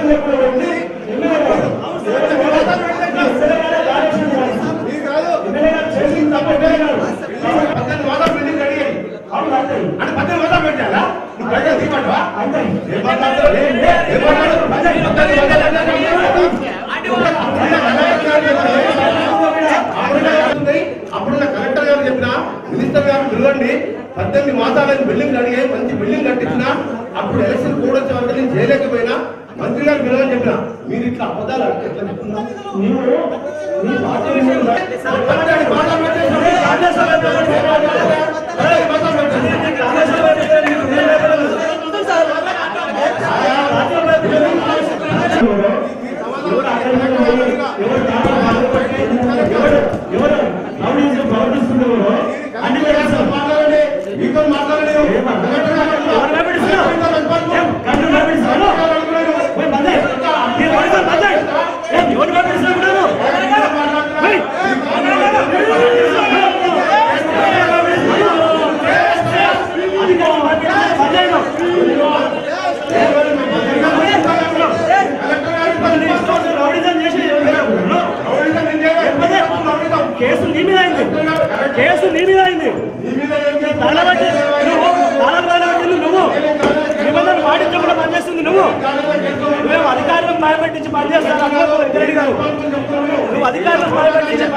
పద్దెనిమిది మాసాలు building ready అయ్యి అంటే పద్దెనిమిది మాసాలు పెట్టాలా నువ్వు బయట తీయమంటావా ఏం మాట్లాడతావు? ఏం మాట్లాడతావు? పద్దెనిమిది మాసాలు అప్పుడున్న కలెక్టర్ గారు చెప్పిన మినిస్టర్ గారు పిలవండి పద్దెనిమిది మాసాలైన బిల్డింగ్ అడిగే మంచి బిల్డింగ్ కట్టించిన అప్పుడు ఎలక్షన్ కూడా వచ్చే వరకు నేను చేయలేకపోయినా మంత్రి గారు పిలవని చెప్పిన మీరు ఇట్లా అబద్ధాలు అంటే ఎట్లా చెప్తున్నా మాట్లాడి మాట్లాడి పెట్టేసి ఏయ్, మాట్లాడి పెట్టేసి. మాట్లాడండి మీతో మాట్లాడండి కేసు నీ మీద అయింది కేసు నీ మీద అయింది తగలబట్టి నువ్వు తాళం తగలబట్టింది నువ్వు నిబంధనలు పాటించకుండా పనిచేస్తుంది నువ్వు నువ్వేం అధికారులను భయపెట్టించి పనిచేస్తాను అనుకోకు వెంకరెడ్డి గారు నువ్వు అధికారులను భయపెట్టించి